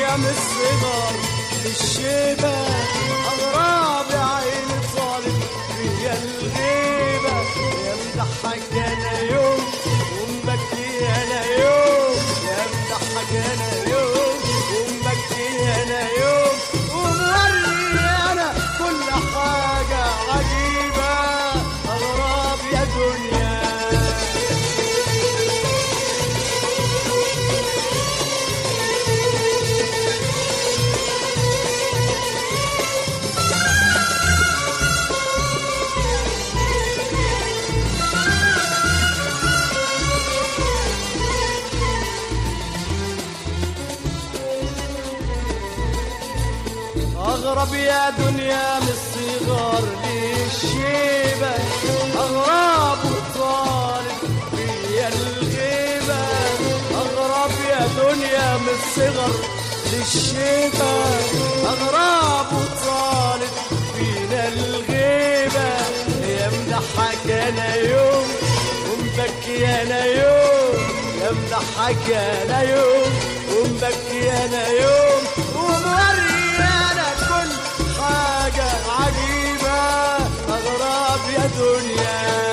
دنيا من الصغر للشيبة أغراب يا عين طالب فيا الغيبة يا مضحك أنا يوم ومبكي أنا يوم يا مضحك أنا يوم ومبكي أنا يوم وموري أنا كل حاجة عجيبة أغراب يا دنيا أغرب يا دنيا من الصغار للشيبة أغرب وطالب فيا الغيبة أغرب يا دنيا من الصغر للشيبة أغرب وطالب فينا الغيبة يا مضحك أنا يوم ومبكي أنا يوم يا مضحك أنا يوم ومبكي أنا يوم وموري أنا كل حاجة عجيبة أغراب يا دنيا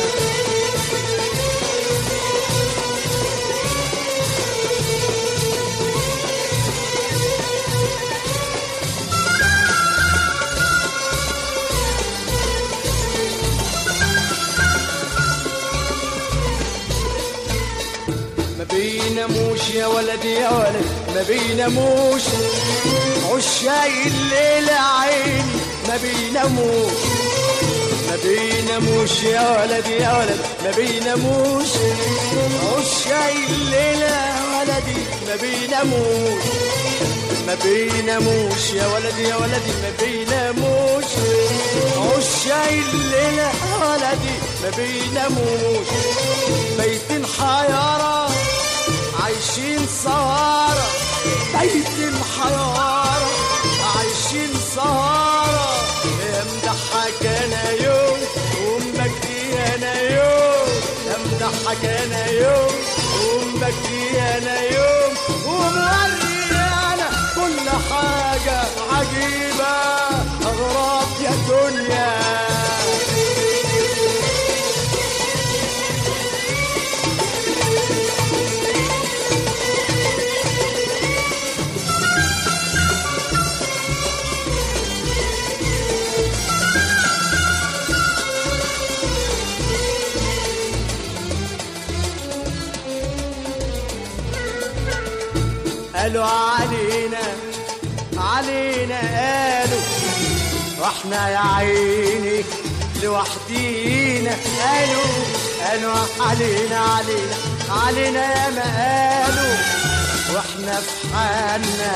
ما بيناموش يا ولد يا ولد ما بيناموش عشاي الليل عيني ما بيناموش ما بيناموش يا ولد يا ولد ما بيناموش عشاي الليل يا ولدي ما بيناموش ما بيناموش يا ولدي يا ولدي ما بيناموش عشاي الليل يا ولدي ما بيناموش بيت حيارة عايشين سهارة بيت حيارة عايشين سهارة يا مضحك انا يوم ومبكي انا يوم يا مضحك انا يوم ومبكي انا يوم وموري انا كل حاجة عجيبة اغراب يا دنيا قالوا علينا علينا قالوا واحنا يا عيني لوحدينا قالوا قالوا علينا علينا علينا يا ما قالوا واحنا في حالنا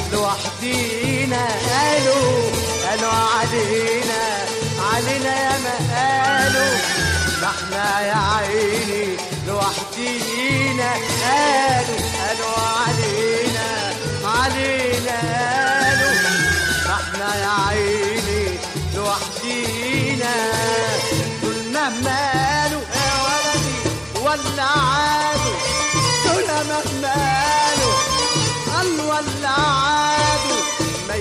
لوحدينا قالوا قالوا علينا علينا يا ما قالوا ما احنا يا عيني لوحدينا قالوا قالوا علينا علينا قالوا ما احنا يا عيني لوحدينا دول مهما قالوا يا ولدي ولا عادوا دول مهما قالوا قال ولا عادوا ما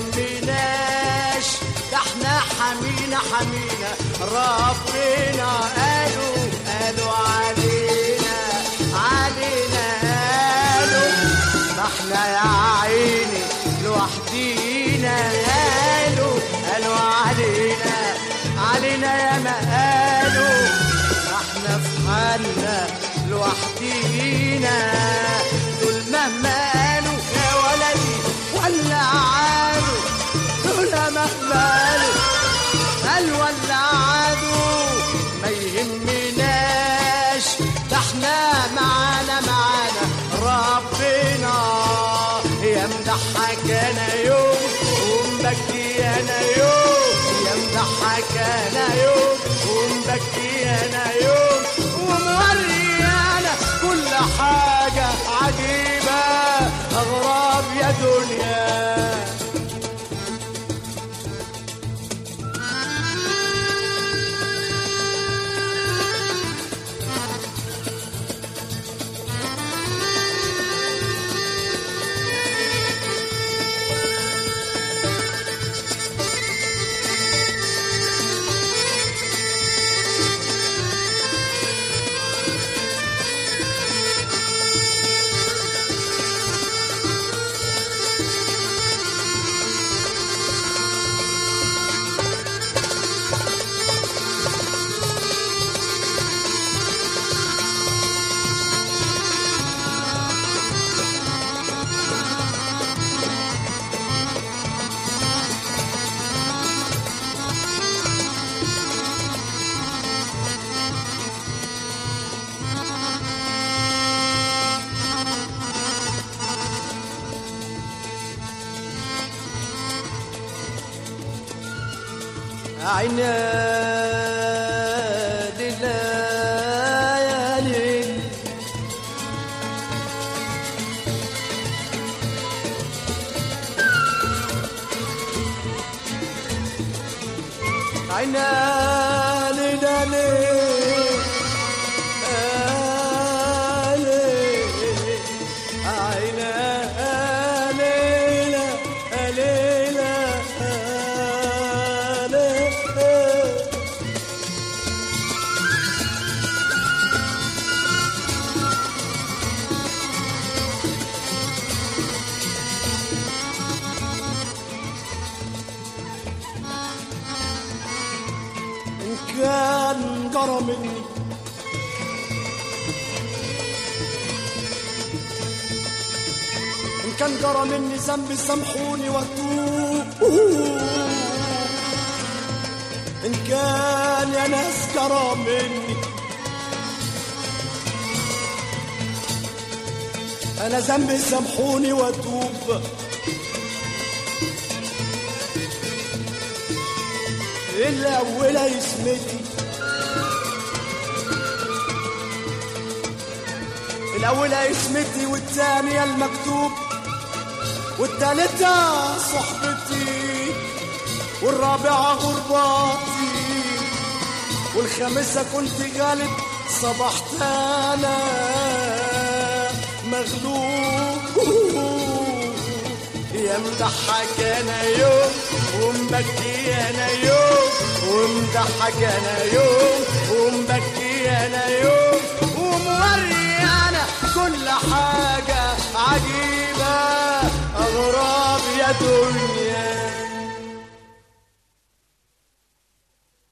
يهمناش ده احنا حمينا حمينا ربنا قالوا قالوا علينا علينا قالوا ما احنا يا عيني لوحدينا قالوا قالوا علينا علينا يا ما قالوا ما احنا في حالنا لوحدينا دول مهما قالوا يا ولدي ولا عادوا دول مهما قالوا قال ولا عادوا ما يهمناش ده احنا معانا معانا ربنا يا مضحك انا يوم ومبكي انا يوم يا مضحك انا يوم ومبكي انا يوم وموري انا كل حاجة عجيبة اغراب يا دنيا عناد الليالي عناد الليالي إن كان جرى مني إن كان جرى مني ذنب سامحوني واتوب إن كان يا ناس جرى مني أنا ذنبي سامحوني واتوب الأولى اسمتي الأولى اسمتي والثانية المكتوب والثالثة صحبتي والرابعة غرباتي والخامسة كنت غالب صبحت أنا مغلوب يا مضحك انا يوم ومبكي انا يوم ومضحك انا يوم ومبكي انا يوم وموري انا كل حاجة عجيبة اغراب يا دنيا